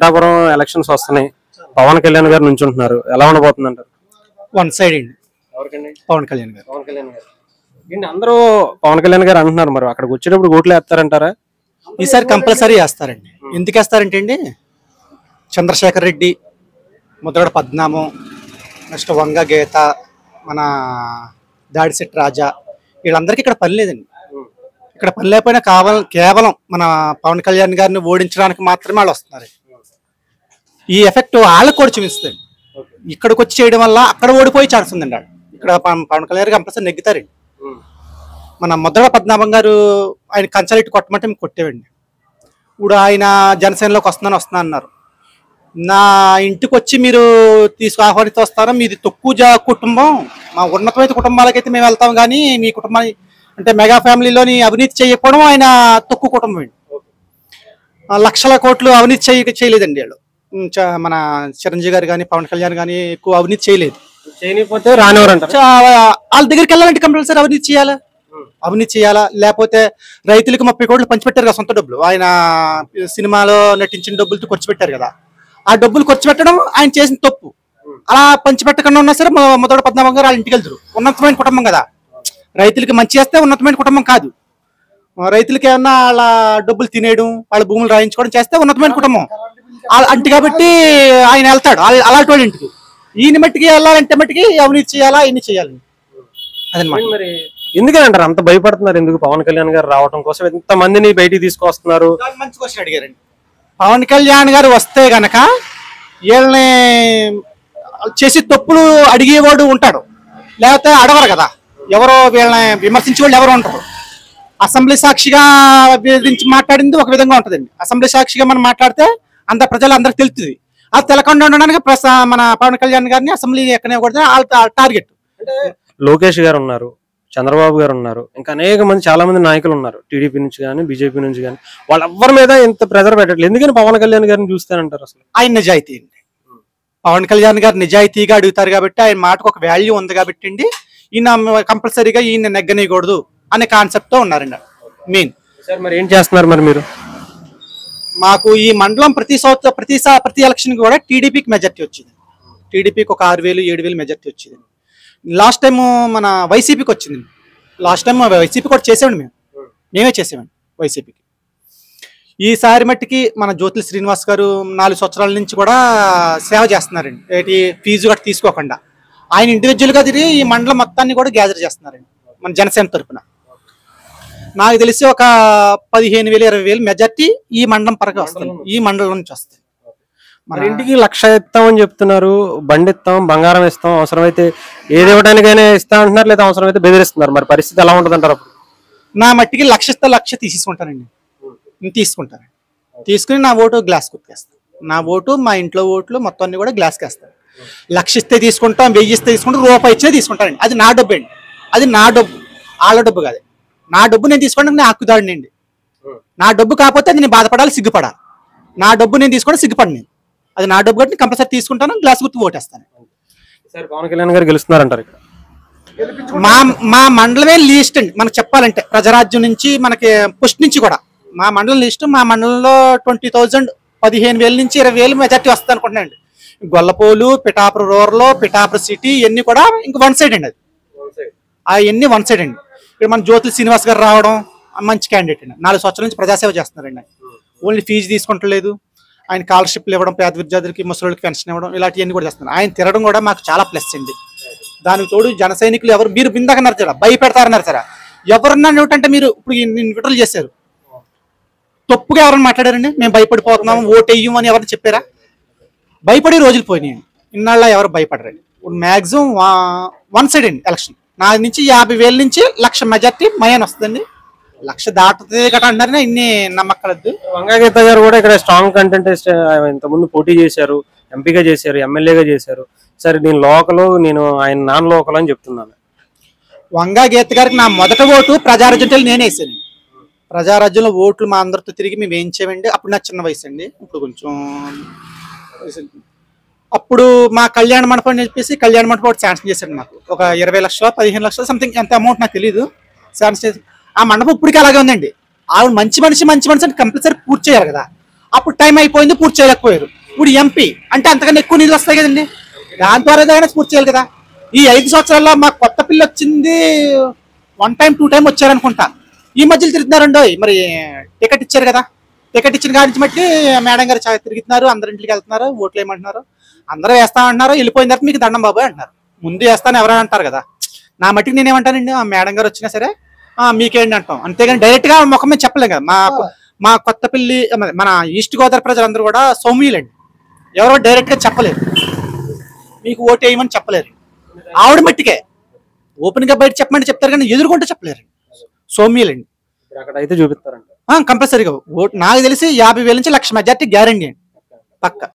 Pithapuram elections వస్తున్నాయి పవన్ కళ్యాణ్ గారు నుంచుంటున్నారు ఎలా ఉండబోతుంది అంటారు వన్ సైడ్ అండి ఎవరికండి పవన్ కళ్యాణ్ గారు పవన్ కళ్యాణ్ గారు ఏంటి అందరూ పవన్ కళ్యాణ్ గారు అంటున్నారు మరి అక్కడికి వచ్చేటప్పుడు ఓట్లు వేస్తారంటారా ఈసారి కంపల్సరీ వేస్తారండి ఎందుకు వేస్తారంటే అండి చంద్రశేఖర్ రెడ్డి ముద్రగడ పద్మనాభం నెక్స్ట్ వంగ గీత మన దాడిశెట్టి రాజా వీళ్ళందరికీ ఇక్కడ పని లేదండి ఇక్కడ పని లేకపోయినా కావాల కేవలం మన పవన్ కళ్యాణ్ గారిని ఓడించడానికి మాత్రమే వాళ్ళు వస్తున్నారు ఈ ఎఫెక్ట్ వాళ్ళకి కూడా చూపిస్తుంది ఇక్కడికి వచ్చి చేయడం వల్ల అక్కడ ఓడిపోయే ఛాన్స్ ఉందండి ఆడ. ఇక్కడ పవన్ పవన్ కళ్యాణ్ గారు కంపల్సరీ నెగ్గుతారండి మన ముద్రగడ పద్మనాభం గారు ఆయన కంచలెట్టి కొట్టమంటే మేము కొట్టేవండి ఇప్పుడు ఆయన జనసేనలోకి వస్తున్నాను వస్తున్నా అన్నారు నా ఇంటికి వచ్చి మీరు తీసుకు ఆహ్వానితో వస్తారా మీది తక్కువ జా కుటుంబం మా ఉన్నతమైన కుటుంబాలకైతే మేము వెళ్తాం కానీ మీ కుటుంబాన్ని అంటే మెగా ఫ్యామిలీలోని అవినీతి చేయకపోవడం ఆయన తక్కువ కుటుంబం అండి ఆ, లక్షల కోట్లు అవినీతి చేయ చేయలేదండి వాళ్ళు ఉం, చ- మన చిరంజీవి గారు కానీ పవన్ కళ్యాణ్ కానీ ఎక్కువ అవినీతి చేయలేదు చేయనిపోతే రానివ్వరంటారు చా- వాళ్ళ దగ్గరికి వెళ్ళాలంటే కంపల్సరీ అవినీతి చేయాలా అవినీతి చేయాలా లేకపోతే రైతులకు ముప్పై కోట్లు పంచిపెట్టారు కదా సొంత డబ్బులు ఆయన సినిమాలో నటించిన డబ్బులతో ఖర్చు పెట్టారు కదా ఆ డబ్బులు ఖర్చు పెట్టడం ఆయన చేసిన తప్పు అలా పంచిపెట్టకుండా ఉన్నా సరే మొ- మొదటి పద్నాలుగు గారు వాళ్ళ ఇంటికి వెళ్తారు ఉన్నతమైన కుటుంబం కదా రైతులకి మంచి చేస్తే ఉన్నతమైన కుటుంబం కాదు ఆ, రైతులకి ఏమన్నా వాళ్ళ డబ్బులు తినేయడం వాళ్ళ భూములు రాయించుకోవడం చేస్తే ఉన్నతమైన కుటుంబం ఆ- అంటి కాబట్టి ఆయన వెళ్తాడు అలా- అలాంటి వాళ్ళ ఇంటికి ఈయన మట్టికి వెళ్ళాలంటే మట్టికి అవినీతి చేయాలా ఇన్ని చేయాలి అదనమాట మరి ఎందుకని అంటారు అంత భయపడుతున్నారు ఎందుకు పవన్ కళ్యాణ్ గారు రావడం కోసం ఎంత మందిని బయటికి తీసుకొస్తున్నారు చాలా మంచి క్వశ్చన్ అడిగారండి పవన్ కళ్యాణ్ గారు వస్తే గనక వీళ్ళని చేసి తప్పులు అడిగేవాడు ఉంటాడు లేకపోతే అడగరు కదా ఎవరో వీళ్ళని విమర్శించే వాళ్ళు ఎవరు ఉంటారు అసెంబ్లీ సాక్షిగా బెదిరించి మాట్లాడింది ఒక విధంగా ఉంటుందండి అసెంబ్లీ సాక్షిగా మనం మాట్లాడితే అంత ప్రజలు అందరికి తెలుస్తుంది అది తెలకుండా ఉండడానికి ప్రస మన పవన్ కళ్యాణ్ గారిని అసెంబ్లీ ఎక్కనివ్వకూడదు వాళ్ళ టార్గెట్ లోకేష్ గారు ఉన్నారు చంద్రబాబు గారు ఉన్నారు ఇంకా అనేక మంది చాలా మంది నాయకులు ఉన్నారు టీడీపీ నుంచి కానీ బీజేపీ నుంచి కానీ వాళ్ళెవ్వరి మీద ఇంత ప్రెజర్ పెట్టట్లేదు ఎందుకని పవన్ కళ్యాణ్ గారిని చూస్తానంటారు అసలు ఆయన నిజాయితీ అండి పవన్ కళ్యాణ్ గారు నిజాయితీగా అడుగుతారు కాబట్టి ఆయన మాటకు ఒక వాల్యూ ఉంది కాబట్టి అండి ఈయన కంపల్సరీగా ఈయన నెగ్గనీయకూడదు అనే కాన్సెప్ట్ తో ఉన్నారండి మెయిన్ సార్ మరి ఏం చేస్తున్నారు మరి మీరు మాకు ఈ మండలం ప్రతి సంవత్సరం ప్రతి సా- ప్రతి ఎలక్షన్ కూడా టీడీపీకి మెజార్టీ వచ్చింది టీడీపీకి ఒక ఆరు వేలు ఏడు వేలు మెజార్టీ వచ్చింది లాస్ట్ టైం మన వైసీపీకి వచ్చింది లాస్ట్ టైం వైసీపీ కూడా చేసామండి మేము మేమే చేసామండి వైసీపీకి ఈసారి మట్టికి మన జ్యోతుల శ్రీనివాస్ గారు నాలుగు సంవత్సరాల నుంచి కూడా సేవ చేస్తున్నారండి ఏంటి ఫీజు గట్రా తీసుకోకుండా ఆయన ఇండివిజువల్గా తిరిగి ఈ మండలం మొత్తాన్ని కూడా గ్యాదర్ చేస్తున్నారండి మన జనసేన తరపున నాకు తెలిసి ఒక పదిహేను వేలు ఇరవై వేలు మెజార్టీ ఈ మండలం పరంగా వస్తుంది ఈ మండలం నుంచి వస్తుంది మన మరి ఇంటికి లక్ష ఇస్తామని చెప్తున్నారు బండి ఇస్తాం బంగారం ఇస్తాం అవసరమైతే ఏది ఇవ్వడానికైనా ఇస్తా అంటున్నారు లేదా అవసరమైతే బెదిరిస్తున్నారు మరి పరిస్థితి ఎలా ఉంటుంది అంటారు అప్పుడు నా మట్టికి లక్ష ఇస్తే లక్ష తీసేసుకుంటానండి నేను తీసుకుంటాను తీసుకుని నా ఓటు గ్లాస్ కుట్టేస్తాను నా ఓటు మా ఇంట్లో ఓట్లు మొత్తం అన్ని కూడా గ్లాస్కి వేస్తాను లక్ష ఇస్తే తీసుకుంటాం వెయ్యి ఇస్తే తీసుకుంటాం రూపాయి ఇచ్చినా తీసుకుంటానండి అది నా డబ్బు అండి అది నా డబ్బు వాళ్ళ డబ్బు కాదు నా డబ్బు నేను తీసుకోవడానికి నేను హక్కుదాడినండి నా డబ్బు కాకపోతే అది నేను బాధపడాలి సిగ్గుపడాలి నా డబ్బు నేను తీసుకోవడం సిగ్గుపడి నేను అది నా డబ్బు కాబట్టి కంపల్సరీ తీసుకుంటాను గ్లాస్ గుర్తు ఓటేస్తాను సార్ పవన్ కళ్యాణ్ గారు గెలుస్తున్నారంటారు ఇక్కడ మా మా మండలమే లీస్ట్ అండి మనకు చెప్పాలంటే ప్రజారాజ్యం నుంచి మనకి పుష్టి నుంచి కూడా మా మండలం లిస్ట్ మా మండలంలో ట్వంటీ థౌజండ్ పదిహేను వేల నుంచి ఇరవై వేలు మెజార్టీ వస్తుంది అనుకుంటున్నాండి గొల్లపోలు పిఠాపురం రూరల్ పిఠాపురం సిటీ ఇవన్నీ కూడా ఇంక వన్ సైడ్ అండి అది అవన్నీ వన్ సైడ్ అండి ఇక్కడ మన జ్యోతుల శ్రీనివాస్ గారు రావడం మంచి క్యాండిడేట్ అండి నాలుగు సంవత్సరాల నుంచి ప్రజాసేవ చేస్తున్నారండి ఆయన ఓన్లీ ఫీజు తీసుకుంటలేదు ఆయన స్కాలర్షిప్లు ఇవ్వడం పేద విద్యార్థులకి ముసలికి పెన్షన్ ఇవ్వడం ఇలాంటివన్నీ కూడా చేస్తున్నారు ఆయన తిరగడం కూడా మాకు చాలా ప్లస్ అండి దానికి తోడు జన సైనికులు ఎవరు మీరు బిందాకన్నారు సార్ భయపెడతారన్నారు సార్ ఎవరన్నా ఏమిటంటే మీరు ఇప్పుడు విడుదల చేశారు తప్పుగా ఎవరైనా మాట్లాడారండి మేము భయపడిపోతున్నాము ఓటు వేయం అని ఎవరైనా చెప్పారా భయపడే రోజులు పోయినాయి ఇన్నాళ్ళ ఎవరు భయపడరండి ఇప్పుడు మ్యాక్సిమం వన్ సైడ్ అండి ఎలక్షన్ నా నుంచి యాభై వేల నుంచి లక్ష మెజార్టీ మయాన్ వస్తుందండి లక్ష దాటుతుంది గట్రా అంటారని ఇన్ని నమ్మకలద్దు వంగాగీత గారు కూడా ఇక్కడ స్ట్రాంగ్ కంటెంటెస్ట్ ఇంతకుముందు పోటీ చేశారు ఎంపీగా చేశారు ఎమ్మెల్యేగా చేశారు సరే నేను లోకల్ నేను ఆయన నాన్ లోకల్ అని చెప్తున్నాను వంగా గీత గారికి నా మొదటి ఓటు ప్రజారాజ్యంలో నేనే వేసాను ప్రజారాజ్యంలో ఓట్లు మా అందరితో తిరిగి మేము వేయించామండి అప్పుడు నా చిన్న వయసు అండి ఇప్పుడు కొంచెం వయసు- అప్పుడు మా కళ్యాణ మండపం అని చెప్పేసి కళ్యాణ మండపం ఒకటి శాంక్షన్ చేశాడు నాకు ఒక ఇరవై లక్షల పదిహేను లక్షలు సంథింగ్ ఎంత అమౌంట్ నాకు తెలియదు శాంక్షన్ చేసి ఆ మండపం ఇప్పటికీ అలాగే ఉందండి ఆవిడ మంచి మనిషి మంచి మనిషి అంటే కంపల్సరీ పూర్తి చేయాలి కదా అప్పుడు టైం అయిపోయింది పూర్తి చేయలేకపోయారు ఇప్పుడు ఎంపీ అంటే అంతకన్నా ఎక్కువ నిధులు వస్తాయి కదండి దాని ద్వారా ఏదైనా పూర్తి చేయాలి కదా ఈ ఐదు సంవత్సరాల్లో మా కొత్త పిల్ల వచ్చింది వన్ టైం టూ టైం వచ్చారనుకుంటా ఈ మధ్యలో తిరుగుతున్నారండో మరి టికెట్ ఇచ్చారు కదా టికెట్ ఇచ్చిన కాడి నుంచి మట్టి మేడం గారు చా- తిరుగుతున్నారు అందరి ఇంటికి వెళ్తున్నారు ఓట్లు వేయమంటున్నారు అందరూ వేస్తామంటున్నారు వెళ్ళిపోయిన తర్వాత మీకు దండం బాబు అంటున్నారు ముందు వేస్తాను ఎవరైనా అంటారు కదా నా మట్టికి నేనేమంటానండి ఆ మేడం గారు వచ్చినా సరే ఆ, మీకేంటి అంటాం అంతేగాని డైరెక్ట్ గా ముఖం మీద చెప్పలేం కదా మా మా కొత్త పిల్లి మన ఈస్ట్ గోదావరి ప్రజలందరూ కూడా సౌమ్యులండి ఎవరో డైరెక్ట్ గా చెప్పలేరు మీకు ఓటు వేయమని చెప్పలేరు ఆవిడ మట్టికే ఓపెన్ గా బయట చెప్పమని చెప్తారు కానీ ఎదుర్కొంటే చెప్పలేరు సౌమ్యులండి ఇప్పుడు అక్కడ అయితే చూపిస్తారంట కంపల్సరీగా ఓటు నాకు తెలిసి యాభై వేల నుంచి లక్ష మెజార్టీ గ్యారంటీ అండి పక్క